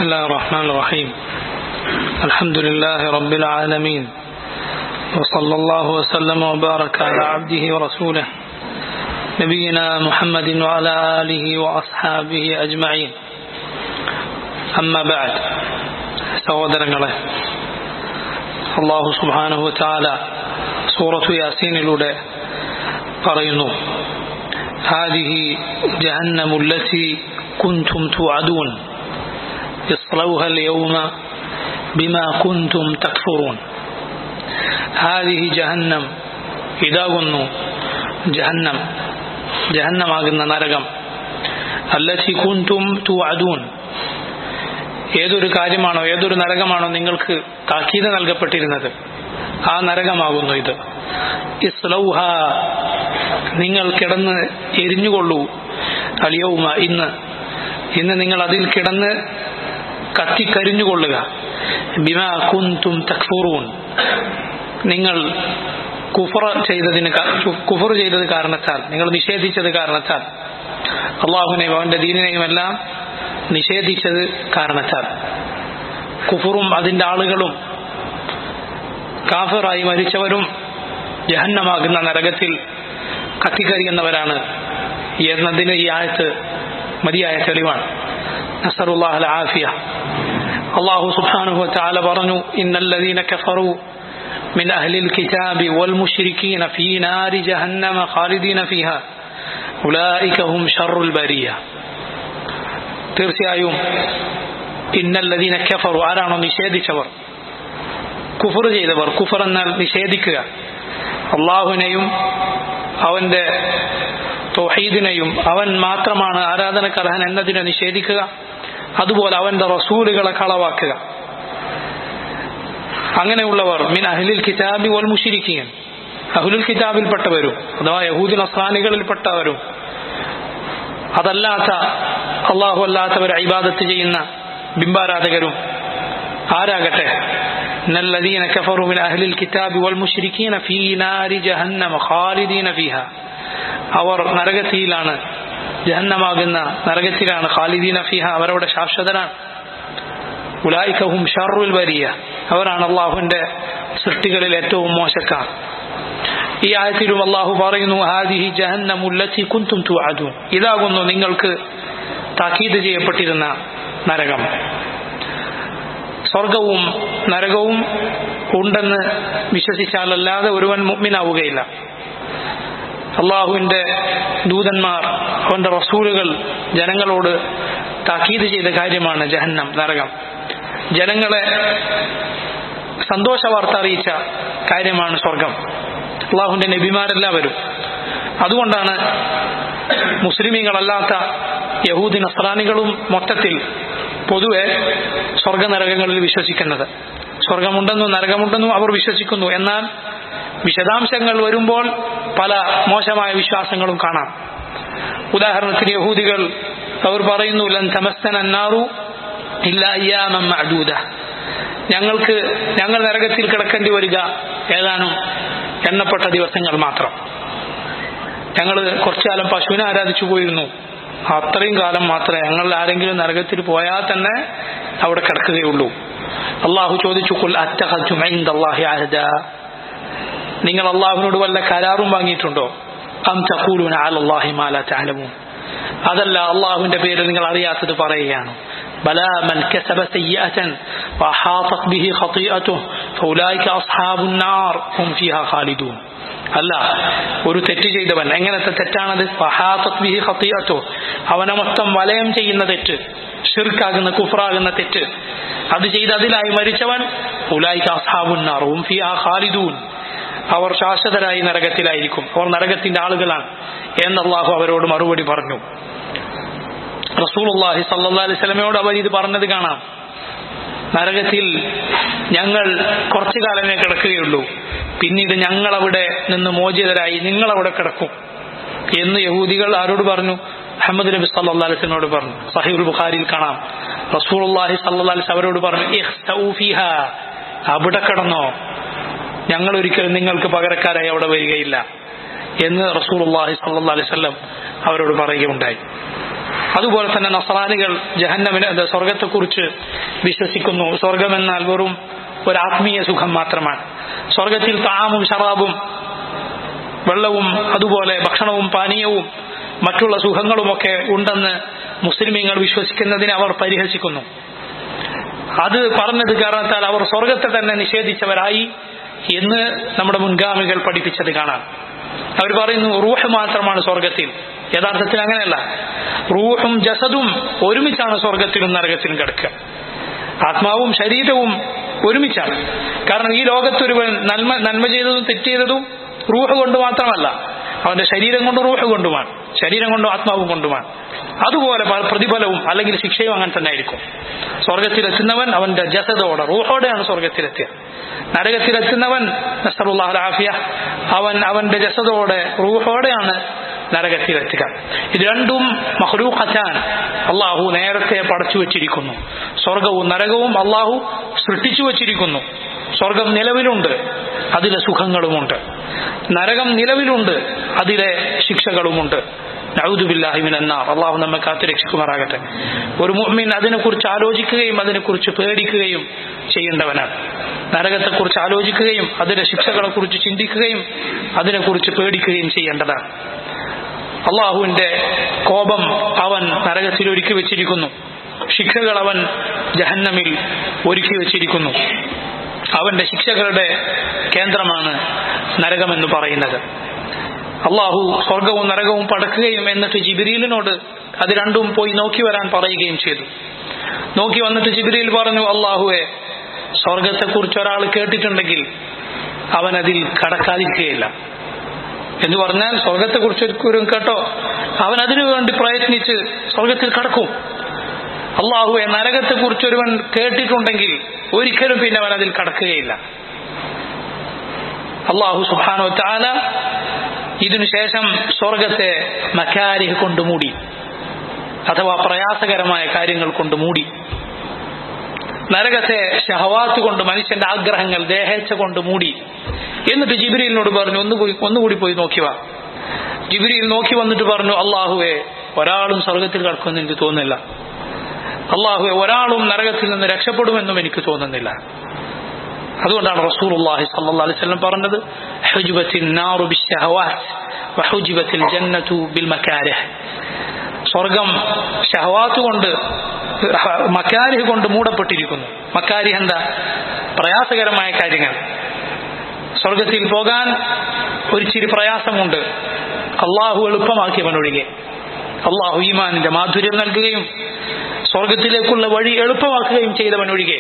الله الرحمن الرحيم الحمد لله رب العالمين وصلى الله وسلم وبارك على عبده ورسوله نبينا محمد وعلى آله وأصحابه أجمعين أما بعد സഹോദരങ്ങളെ അള്ളാഹു സുബാനഹു താല സൂറത്തു യാസീനിലൂടെ പറയുന്നു هذه جهنم التي كنتم توعدون اصلوها اليوم بما كنتم تكفرون هذه جهنم ഇതാകുന്നു ജഹന്നം ജഹന്നമാകുന്ന നരകം അല്ലത്തി കുന്തും തുഅദൂൻ ഏതൊരു കാര്യമാണോ ഏതൊരു നരകമാണോ നിങ്ങൾക്ക് താക്കീത് നൽകപ്പെട്ടിരുന്നത് ആ നരകമാകുന്നു ഇത് ഇസ്ലൗഹ നിങ്ങൾ കിടന്ന് എരിഞ്ഞുകൊള്ളൂ അലിയവുമ ഇന്ന് ഇന്ന് നിങ്ങൾ അതിൽ കിടന്ന് കത്തിക്കരിഞ്ഞുകൊള്ളുക ബിമ കുന്തും തക്ഫൂറൂൻ നിങ്ങൾ കുഫറ ചെയ്തതിന് കുഫർ ചെയ്തത് കാരണത്താൽ നിങ്ങൾ നിഷേധിച്ചത് കാരണത്താൽ അള്ളാഹുനെയും അവന്റെ ദീനിനെയും എല്ലാം നിഷേധിച്ചത് കാരണത്താൽ കുഫറും അതിന്റെ ആളുകളും കാഫറായി മരിച്ചവരും ജഹന്നമാകുന്ന നരകത്തിൽ കത്തിക്കരിയുന്നവരാണ് എന്നതിന് ഈ ആയത്ത് മതിയായ തെളിവാണ് നസറുല്ലാഹ് ആഫിയ അള്ളാഹു സുബ്ഹാനഹു വതആല പറഞ്ഞു ഇന്നല്ലദീന കഫറു من أهل الكتاب والمشركين في نار جهنم خالدين فيها أولئك هم شر البرية തീർച്ചയായും ഇന്നല്ലദീന കഫറു ആരാണോ നിഷേധിച്ചവർ കുഫർ ചെയ്തവർ കുഫർ എന്നാൽ നിഷേധിക്കുക അള്ളാഹുവിനെയും അവന്റെ തൊഹീദിനെയും അവൻ മാത്രമാണ് ആരാധനക്കർഹൻ എന്നതിനെ നിഷേധിക്കുക അതുപോലെ അവന്റെ റസൂലുകളെ കളവാക്കുക അങ്ങനെയുള്ളവർ മിൻ അഹ്ലിൽ കിതാബി വൽ മുഷിരിക്കുകൻ അഹ്ലുൽ കിതാബിൽപ്പെട്ടവരും അഥവാ യഹൂദി നസ്രാനികളിൽപ്പെട്ടവരും അതല്ലാത്ത അള്ളാഹു അല്ലാത്തവർ ഇബാദത്ത് ചെയ്യുന്ന ബിംബാരാധകരും ആരാകട്ടെ الذين كفروا من أهل الكتاب والمشركين في نار جهنم خالدين فيها അവർ നരകത്തിയിലാണ് ജഹന്നമാകുന്ന നരകത്തിലാണ് ഖാലിദീന ഫിഹ അവരവിടെ ശാശ്വതനാണ് ഉലായിക്കഹും ഷറുൽ വരിയ അവരാണ് അള്ളാഹുവിന്റെ സൃഷ്ടികളിൽ ഏറ്റവും മോശക്കാർ ഈ ആയത്തിലും അള്ളാഹു പറയുന്നു ഹാദിഹി ജഹന്നമുല്ലത്തി കുന്തും തുഅദൂൻ ഇതാകുന്നു നിങ്ങൾക്ക് താക്കീത് ചെയ്യപ്പെട്ടിരുന്ന നരകം സ്വർഗവും നരകവും ഉണ്ടെന്ന് വിശ്വസിച്ചാലല്ലാതെ ഒരുവൻ മുഗ്മിനാവുകയില്ല അള്ളാഹുവിന്റെ ദൂതന്മാർ അവന്റെ റസൂലുകൾ ജനങ്ങളോട് താക്കീത് ചെയ്ത കാര്യമാണ് ജഹന്നം നരകം ജനങ്ങളെ സന്തോഷ വാർത്ത അറിയിച്ച കാര്യമാണ് സ്വർഗം അള്ളാഹുവിന്റെ നബിമാരെല്ലാവരും അതുകൊണ്ടാണ് മുസ്ലിമീങ്ങളല്ലാത്ത യഹൂദി നസ്രാനികളും മൊത്തത്തിൽ പൊതുവെ സ്വർഗനരകങ്ങളിൽ വിശ്വസിക്കുന്നത് സ്വർഗമുണ്ടെന്നും നരകമുണ്ടെന്നും അവർ വിശ്വസിക്കുന്നു എന്നാൽ വിശദാംശങ്ങൾ വരുമ്പോൾ പല മോശമായ വിശ്വാസങ്ങളും കാണാം ഉദാഹരണത്തിന് യഹൂദികൾ അവർ പറയുന്നു ലൻ തമസ്തൻ അന്നാറു ഇല്ല അയ്യാമം അടൂത ഞങ്ങൾക്ക് ഞങ്ങൾ നരകത്തിൽ കിടക്കേണ്ടി വരിക ഏതാനും എണ്ണപ്പെട്ട ദിവസങ്ങൾ മാത്രം ഞങ്ങൾ കുറച്ചു കാലം പശുവിനെ ആരാധിച്ചു പോയിരുന്നു അത്രയും കാലം മാത്രമേ ഞങ്ങൾ ആരെങ്കിലും നരകത്തിൽ പോയാൽ തന്നെ അവിടെ കിടക്കുകയുള്ളൂ അള്ളാഹു ചോദിച്ചു കുൽ അല്ലാഹി അഹദ നിങ്ങൾ അള്ളാഹുവിനോട് വല്ല കരാറും വാങ്ങിയിട്ടുണ്ടോ അം തഖൂലൂന അലല്ലാഹി മാ ലാ തഅലമൂൻ അതല്ല അള്ളാഹുവിന്റെ പേര് നിങ്ങൾ അറിയാത്തത് പറയുകയാണ് بلى من كسب سيئة وأحاطت به خطيئته فأولئك أصحاب النار هم فيها خالدون അല്ല ഒരു തെറ്റ് ചെയ്തവൻ എങ്ങനത്തെ തെറ്റാണത് ഫഹാത്തത് ബിഹി ഖത്തിയത്തോ അവനെ മൊത്തം വലയം ചെയ്യുന്ന തെറ്റ് ഷിർക്കാകുന്ന കുഫറാകുന്ന തെറ്റ് അത് ചെയ്ത് അതിലായി മരിച്ചവൻ ഉലായിക അസ്ഹാബുന്നാർ ഹും ഫിഹാ ഖാലിദൂൻ അവർ ശാശ്വതരായി നരകത്തിലായിരിക്കും അവർ നരകത്തിന്റെ ആളുകളാണ് എന്ന് അള്ളാഹു അവരോട് മറുപടി പറഞ്ഞു റസൂലുള്ളാഹി സല്ലല്ലാഹു അലൈഹി വസല്ലമയോട് അവർ ഇത് പറഞ്ഞത് കാണാം നരകത്തിൽ ഞങ്ങൾ കുറച്ചു കാലമേ കിടക്കുകയുള്ളൂ പിന്നീട് ഞങ്ങൾ അവിടെ നിന്ന് മോചിതരായി നിങ്ങൾ അവിടെ കിടക്കും എന്ന് യഹൂദികൾ ആരോട് പറഞ്ഞു അഹമ്മദ് നബി സല്ലല്ലാഹു അലൈഹി വസല്ലമയോട് പറഞ്ഞു സഹീഹുൽ ബുഖാരിയിൽ കാണാം റസൂലുള്ളാഹി സല്ലല്ലാഹു അലൈഹി അവരോട് പറഞ്ഞു ഇഖ്തൗ ഫീഹാ അവിടെ കിടന്നോ ഞങ്ങൾ ഒരിക്കലും നിങ്ങൾക്ക് പകരക്കാരായി അവിടെ വരികയില്ല എന്ന് റസൂലുള്ളാഹി സല്ലല്ലാഹു അലൈഹി വസല്ലം അവരോട് പറയുകയുണ്ടായി അതുപോലെ തന്നെ നസറാനികൾ ജഹന്നമിന് അത് സ്വർഗത്തെക്കുറിച്ച് വിശ്വസിക്കുന്നു സ്വർഗമെന്നാൽ വെറും ഒരു ആത്മീയ സുഖം മാത്രമാണ് സ്വർഗത്തിൽ താമും ഷറാബും വെള്ളവും അതുപോലെ ഭക്ഷണവും പാനീയവും മറ്റുള്ള സുഖങ്ങളുമൊക്കെ ഉണ്ടെന്ന് മുസ്ലിമീങ്ങൾ വിശ്വസിക്കുന്നതിനെ അവർ പരിഹസിക്കുന്നു അത് പറഞ്ഞത് കാരണത്താൽ അവർ സ്വർഗത്തെ തന്നെ നിഷേധിച്ചവരായി എന്ന് നമ്മുടെ മുൻഗാമികൾ പഠിപ്പിച്ചത് കാണാം അവർ പറയുന്നു റൂഹ് മാത്രമാണ് സ്വർഗത്തിൽ യഥാർത്ഥത്തിൽ അങ്ങനെയല്ല റൂഹും ജസദും ഒരുമിച്ചാണ് സ്വർഗത്തിലും നരകത്തിലും കിടക്കുക ആത്മാവും ശരീരവും ഒരുമിച്ചാണ് കാരണം ഈ ലോകത്തൊരുവൻ നന്മ നന്മ ചെയ്തതും തെറ്റ് ചെയ്തതും റൂഹ് കൊണ്ട് മാത്രമല്ല അവന്റെ ശരീരം കൊണ്ട് റൂഹ് കൊണ്ടുമാണ് ശരീരം കൊണ്ടും ആത്മാവും കൊണ്ടുമാണ് അതുപോലെ പ- പ്രതിഫലവും അല്ലെങ്കിൽ ശിക്ഷയും അങ്ങനെ തന്നെ ആയിരിക്കും സ്വർഗത്തിലെത്തുന്നവൻ അവന്റെ ജസദോടെ റൂഹോടെയാണ് സ്വർഗത്തിലെത്തിയ നരകത്തിലെത്തുന്നവൻ നസറുല്ലാഹ് ആഫിയ അവൻ അവന്റെ ജസദോടെ റൂഹോടെയാണ് നരകത്തിലെത്തുക ഇത് രണ്ടും മഹ്ലൂഖത്താൻ അള്ളാഹു നേരത്തെ പടച്ചു വച്ചിരിക്കുന്നു സ്വർഗവും നരകവും അള്ളാഹു സൃഷ്ടിച്ചു വച്ചിരിക്കുന്നു സ്വർഗം നിലവിലുണ്ട് അതിലെ സുഖങ്ങളുമുണ്ട് നരകം നിലവിലുണ്ട് അതിലെ ശിക്ഷകളുമുണ്ട് നൗദുബില്ലാഹിമിനാർ അള്ളാഹു നമ്മെ കാത്തു രക്ഷിക്കുമാറാകട്ടെ ഒരു മുഅ്മിൻ അതിനെക്കുറിച്ച് ആലോചിക്കുകയും അതിനെക്കുറിച്ച് പേടിക്കുകയും ചെയ്യേണ്ടവനാണ് നരകത്തെക്കുറിച്ച് ആലോചിക്കുകയും അതിന്റെ ശിക്ഷകളെക്കുറിച്ച് ചിന്തിക്കുകയും അതിനെക്കുറിച്ച് പേടിക്കുകയും ചെയ്യേണ്ടതാണ് അള്ളാഹുവിന്റെ കോപം അവൻ നരകത്തിൽ ഒരുക്കി വെച്ചിരിക്കുന്നു ശിക്ഷകൾ അവൻ ജഹന്നമിൽ ഒരുക്കി വെച്ചിരിക്കുന്നു അവന്റെ ശിക്ഷകളുടെ കേന്ദ്രമാണ് നരകമെന്ന് പറയുന്നത് അള്ളാഹു സ്വർഗവും നരകവും പടക്കുകയും എന്നിട്ട് ജിബിരിലിനോട് അത് രണ്ടും പോയി നോക്കി വരാൻ പറയുകയും ചെയ്തു നോക്കി വന്നിട്ട് ജിബിരിൽ പറഞ്ഞു അള്ളാഹുവെ സ്വർഗത്തെക്കുറിച്ച് ഒരാൾ കേട്ടിട്ടുണ്ടെങ്കിൽ അവൻ അതിൽ കടക്കാതിരിക്കുകയില്ല എന്ന് പറഞ്ഞാൽ സ്വർഗത്തെക്കുറിച്ച് ഒരിക്കലും കേട്ടോ അവൻ അതിനു വേണ്ടി പ്രയത്നിച്ച് സ്വർഗത്തിൽ കടക്കും അള്ളാഹുവെ നരകത്തെക്കുറിച്ച് ഒരുവൻ കേട്ടിട്ടുണ്ടെങ്കിൽ ഒരിക്കലും പിന്നെ അവൻ അതിൽ കടക്കുകയില്ല അള്ളാഹു സുബാനോ താല ഇതിനുശേഷം സ്വർഗത്തെ മക്കാരിഹ് കൊണ്ട് മൂടി അഥവാ പ്രയാസകരമായ കാര്യങ്ങൾ കൊണ്ട് മൂടി നരകത്തെ ഷഹവാത്ത് കൊണ്ട് മനുഷ്യന്റെ ആഗ്രഹങ്ങൾ ദേഹേച്ഛ കൊണ്ട് മൂടി എന്നിട്ട് ജിബിരിലിനോട് പറഞ്ഞു ഒന്ന് പോയി ഒന്നുകൂടി പോയി നോക്കിവാ ജിബിരിയിൽ നോക്കി വന്നിട്ട് പറഞ്ഞു അള്ളാഹുവെ ഒരാളും സ്വർഗത്തിൽ കിടക്കുമെന്ന് എനിക്ക് തോന്നുന്നില്ല അള്ളാഹുവെ ഒരാളും നരകത്തിൽ നിന്ന് രക്ഷപ്പെടുമെന്നും എനിക്ക് തോന്നുന്നില്ല അതുകൊണ്ടാണ് റസൂലുള്ളാഹി സ്വല്ലല്ലാഹു അലൈഹി വസല്ലം പറഞ്ഞത് ഹുജ്ബത്തിൻ നാറു ബിശ്ശഹവാത്ത് വഹുജ്ബത്തിൽ ജന്നതു ബിൽ മകാരിഹ് സ്വർഗം ഷഹവാത്ത് കൊണ്ട് മക്കാരിഹ് കൊണ്ട് മൂടപ്പെട്ടിരിക്കുന്നു മക്കാരിഹ് എന്താ പ്രയാസകരമായ കാര്യങ്ങൾ സ്വർഗത്തിൽ പോകാൻ ഒരു ചിരി പ്രയാസമുണ്ട് അള്ളാഹു എളുപ്പമാക്കിയവനൊഴികെ അള്ളാഹു ഈമാനിന്റെ മാധുര്യം നൽകുകയും സ്വർഗത്തിലേക്കുള്ള വഴി എളുപ്പമാക്കുകയും ചെയ്തവനൊഴികെ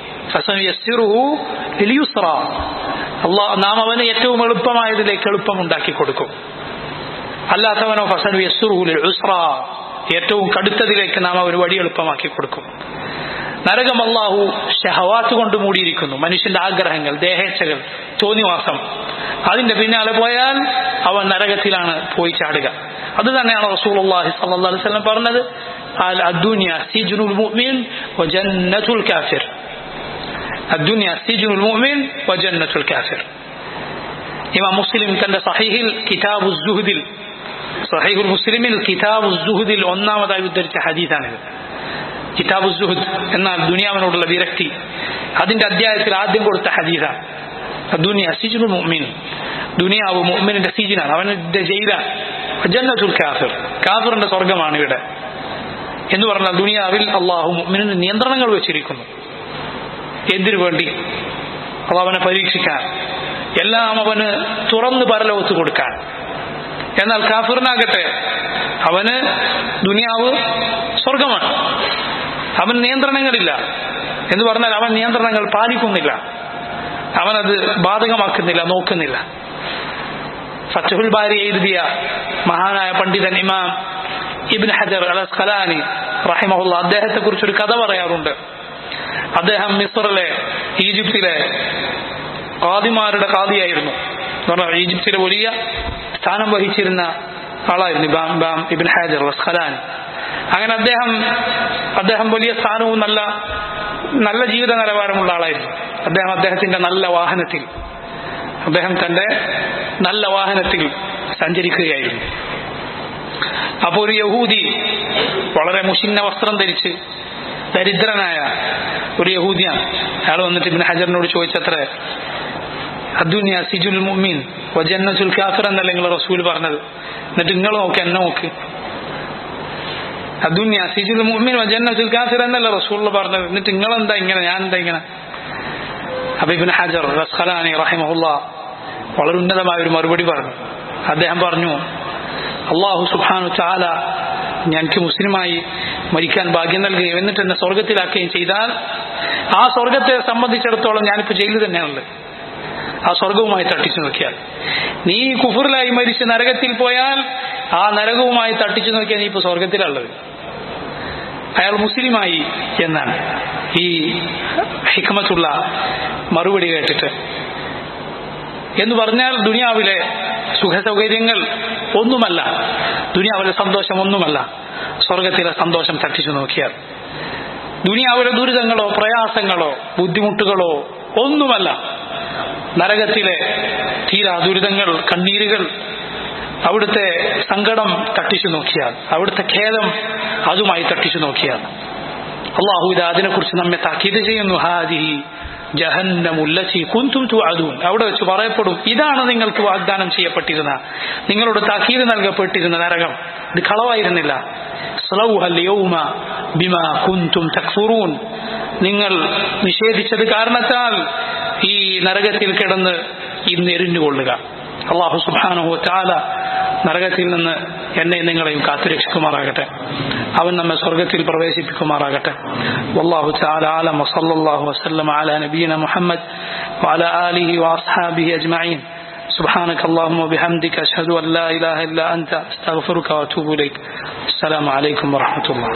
അള്ളാഹ് നാം അവന് ഏറ്റവും എളുപ്പമായതിലേക്ക് എളുപ്പമുണ്ടാക്കി കൊടുക്കും അല്ലാത്തവനോ ഫസനു യസ്റുഹുൽ ഉസ്ര ഏറ്റവും കടുത്തതിലേക്ക് നാം അവന് വഴി എളുപ്പമാക്കി കൊടുക്കും നരകം അള്ളാഹു ഷഹവാത്ത് കൊണ്ട് മൂടിയിരിക്കുന്നു മനുഷ്യന്റെ ആഗ്രഹങ്ങൾ ദേഹേച്ഛകൾ തോന്നിവാസം അതിന്റെ പിന്നാലെ പോയാൽ അവൻ നരകത്തിലാണ് പോയി ചാടുക അത് തന്നെയാണ് റസൂലുള്ളാഹി സ്വല്ലല്ലാഹു അലൈഹി വസല്ലം പറഞ്ഞത് അൽ അദ്ദുനിയ സിജ്നുൽ മുഅ്മിൻ വജന്നത്തുൽ കാഫിർ അദ്ദുനിയ സിജ്നുൽ മുഅ്മിൻ വജന്നത്തുൽ കാഫിർ ഇമാം മുസ്ലിം തന്റെ സഹീഹിൽ കിതാബു സുഹുദിൽ സഹീഹുൽ മുസ്ലിമിൽ കിതാബു സുഹുദിൽ ഒന്നാമതായി ഉദ്ധരിച്ച ഹദീസാണിത് കിതാബു സുഹുദ് എന്നാൽ ദുനിയാവിനോടുള്ള വിരക്തി അതിന്റെ അധ്യായത്തിൽ ആദ്യം കൊടുത്ത ഹദീസാണ് ദുനിയ സിജുൽ മുഅ്മിൻ ദുനിയാവ് മുഅ്മിനിന്റെ സീജിനാണ് അവന്റെ ജയിലാണ് ജന്നത്തുൽ കാഫിർ കാഫിറിന്റെ സ്വർഗമാണ് ഇവിടെ എന്ന് പറഞ്ഞാൽ ദുനിയാവിൽ അള്ളാഹു മുഅ്മിനിന് നിയന്ത്രണങ്ങൾ വെച്ചിരിക്കുന്നു എന്തിനു വേണ്ടി അത് അവനെ പരീക്ഷിക്കാൻ എല്ലാം അവന് തുറന്ന് പരലോകത്ത് കൊടുക്കാൻ എന്നാൽ കാഫിറിനാകട്ടെ അവന് ദുനിയാവ് സ്വർഗമാണ് അവൻ നിയന്ത്രണങ്ങളില്ല എന്ന് പറഞ്ഞാൽ അവൻ നിയന്ത്രണങ്ങൾ പാലിക്കുന്നില്ല അവനത് ബാധകമാക്കുന്നില്ല നോക്കുന്നില്ല ഫത്തുൽ ബാരി എഴുതിയ മഹാനായ പണ്ഡിതൻ ഇമാം ഇബിൻ ഹജർ അൽ ഖലാനി റഹിമഹുല്ല അദ്ദേഹത്തെ കുറിച്ച് ഒരു കഥ പറയാറുണ്ട് അദ്ദേഹം മിസ്റിലെ ഈജിപ്തിലെ കാദിമാരുടെ കാദിയായിരുന്നു പറഞ്ഞാൽ ഈജിപ്തിലെ വലിയ സ്ഥാനം വഹിച്ചിരുന്ന ആളായിരുന്നു ബാം ബാം ഇബിൻ ഹാജർ ഖലാനി അങ്ങനെ അദ്ദേഹം അദ്ദേഹം വലിയ സ്ഥാനവും നല്ല നല്ല ജീവിത നിലവാരമുള്ള ആളായിരുന്നു അദ്ദേഹം അദ്ദേഹത്തിന്റെ നല്ല വാഹനത്തിൽ അദ്ദേഹം തന്റെ നല്ല വാഹനത്തിൽ സഞ്ചരിക്കുകയായിരുന്നു അപ്പോൾ ഒരു യഹൂദി വളരെ മുഷിന്ന വസ്ത്രം ധരിച്ച് ദരിദ്രനായ ഒരു യഹൂദിയാണ് അയാൾ വന്നിട്ട് ഇബിൻ ഹജറിനോട് ചോദിച്ചത്ര അദ്ദുനിയ സിജുൽ മുഅ്മിൻ വജന്നത്തുൽ കാഫിർ എന്നല്ല നിങ്ങൾ റസൂൽ പറഞ്ഞത് എന്നിട്ട് നിങ്ങൾ നോക്ക് എന്നെ നോക്ക് അദ്ദുനിയ സിജുൽ മുഅ്മിൻ വജന്നത്തുൽ കാഫിർ എന്നല്ല റസൂൽ പറഞ്ഞത് എന്നിട്ട് നിങ്ങൾ എന്താ ഇങ്ങനെ ഞാൻ എന്താ ഇങ്ങനെ അപ്പൊ ഇബിൻ ഹജർ റസ്ഖലാനി റഹിമഹുല്ല വളരെ ഉന്നതമായ ഒരു മറുപടി പറഞ്ഞു അദ്ദേഹം പറഞ്ഞു അള്ളാഹു സുബാനു ചാല ഞങ്ങൾക്ക് മുസ്ലിമായി മരിക്കാൻ ഭാഗ്യം നൽകുകയും എന്നിട്ട് എന്നെ സ്വർഗത്തിലാക്കുകയും ചെയ്താൽ ആ സ്വർഗത്തെ സംബന്ധിച്ചിടത്തോളം ഞാനിപ്പോ ജയിലിൽ തന്നെയാണുള്ളത് ആ സ്വർഗവുമായി തട്ടിച്ചു നോക്കിയാൽ നീ കുഫറിലായി മരിച്ച് നരകത്തിൽ പോയാൽ ആ നരകവുമായി തട്ടിച്ചു നോക്കിയാൽ നീ ഇപ്പൊ സ്വർഗത്തിലുള്ളത് അയാൾ മുസ്ലിമായി എന്നാണ് ഈ ഹിക്മത്തുള്ള മറുപടി കേട്ടിട്ട് എന്ന് പറഞ്ഞാൽ ദുനിയാവിലെ സുഖസൗകര്യങ്ങൾ ഒന്നുമല്ല ദുനിയാവിലെ സന്തോഷം ഒന്നുമല്ല സ്വർഗത്തിലെ സന്തോഷം തട്ടിച്ചു നോക്കിയാൽ ദുനിയാവിലെ ദുരിതങ്ങളോ പ്രയാസങ്ങളോ ബുദ്ധിമുട്ടുകളോ ഒന്നുമല്ല നരകത്തിലെ തീരാ ദുരിതങ്ങൾ കണ്ണീരുകൾ അവിടുത്തെ സങ്കടം തട്ടിച്ചു നോക്കിയാൽ അവിടുത്തെ ഖേദം അതുമായി തട്ടിച്ചു നോക്കിയാൽ അള്ളാഹു ഇത് അതിനെക്കുറിച്ച് നമ്മെ താക്കീത് ചെയ്യുന്നു ഹാദിഹി ജഹന്നമുല്ലച്ചി കുന്തും തുഅദൂൻ അവിടെ വെച്ച് പറയപ്പെടും ഇതാണ് നിങ്ങൾക്ക് വാഗ്ദാനം ചെയ്യപ്പെട്ടിരുന്ന നിങ്ങളോട് താക്കീത് നൽകപ്പെട്ടിരുന്ന നരകം ഇത് കളവായിരുന്നില്ല സ്ലൗഹൽ യൗമ ബിമാ കുന്തും തക്ഫുറൂൻ നിങ്ങൾ നിഷേധിച്ചത് കാരണത്താൽ ഈ നരകത്തിൽ കിടന്ന് ഇന്ന് എരിഞ്ഞുകൊള്ളുക അള്ളാഹു സുബാനുഹു ചാല നരകത്തിൽ നിന്ന് എന്നെ നിങ്ങളെയും കാത്തുരക്ഷിക്കുമാറാകട്ടെ അവൻ നമ്മെ സ്വർഗത്തിൽ പ്രവേശിപ്പിക്കുമാറാകട്ടെ والله تعالى أعلم وصلى الله وسلم على نبينا محمد وعلى آله وأصحابه أجمعين سبحانك اللهم وبحمدك أشهد أن لا إله إلا أنت أستغفرك وأتوب إليك السلام عليكم ورحمة الله